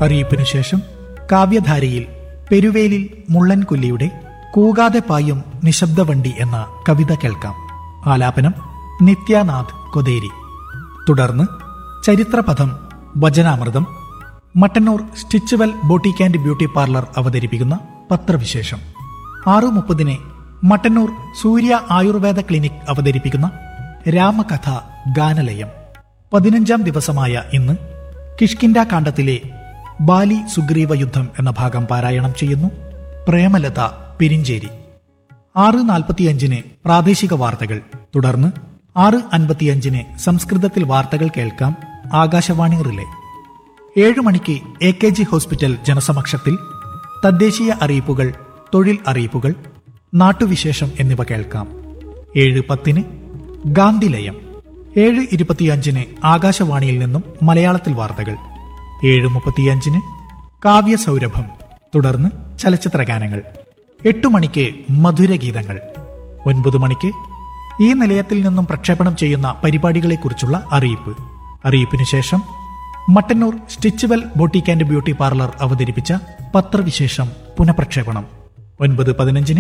അറിയിപ്പിനു ശേഷം കാവ്യധാരയിൽ പെരുവേലിൽ മുള്ളൻകൊല്ലിയുടെ കൂകാതെ പായും നിശബ്ദവണ്ടി എന്ന കവിത കേൾക്കാം ആലാപനം നിത്യാനാഥ് കൊതേരി തുടർന്ന് ചരിത്രപഥം വചനാമൃതം Mattannur Stitchual boutique and beauty parlour അവതരിപ്പിക്കുന്ന പത്രവിശേഷം ആറു മുപ്പതിന് മട്ടന്നൂർ സൂര്യ ആയുർവേദ ക്ലിനിക് അവതരിപ്പിക്കുന്ന രാമകഥ ഗാനലയം പതിനഞ്ചാം ദിവസമായ ഇന്ന് കിഷ്കിൻഡ കാണ്ഡത്തിലെ ബാലി സുഗ്രീവ യുദ്ധം എന്ന ഭാഗം പാരായണം ചെയ്യുന്നു പ്രേമലത പിരിഞ്ചേരി ആറ് നാൽപ്പത്തിയഞ്ചിന് പ്രാദേശിക വാർത്തകൾ തുടർന്ന് ആറ് അൻപത്തിയഞ്ചിന് സംസ്കൃതത്തിൽ വാർത്തകൾ കേൾക്കാം ആകാശവാണി റിലേ ഏഴ് മണിക്ക് എ കെ ജി ഹോസ്പിറ്റൽ ജനസമക്ഷത്തിൽ തദ്ദേശീയ അറിയിപ്പുകൾ തൊഴിൽ അറിയിപ്പുകൾ നാട്ടുവിശേഷം എന്നിവ കേൾക്കാം ഏഴ് പത്തിന് ഗാന്ധിലയം ഏഴ് ഇരുപത്തിയഞ്ചിന് ആകാശവാണിയിൽ നിന്നും മലയാളത്തിൽ വാർത്തകൾ ഏഴ് മുപ്പത്തിയഞ്ചിന് കാവ്യസൗരഭം തുടർന്ന് ചലച്ചിത്ര ഗാനങ്ങൾ എട്ടു മണിക്ക് മധുരഗീതങ്ങൾ ഒൻപത് മണിക്ക് ഈ നിലയത്തിൽ നിന്നും പ്രക്ഷേപണം ചെയ്യുന്ന പരിപാടികളെക്കുറിച്ചുള്ള അറിയിപ്പ് അറിയിപ്പിനു ശേഷം Mattannur Stitchual boutique and beauty parlour അവതരിപ്പിച്ച പത്രവിശേഷം പുനഃപ്രക്ഷേപണം ഒൻപത് പതിനഞ്ചിന്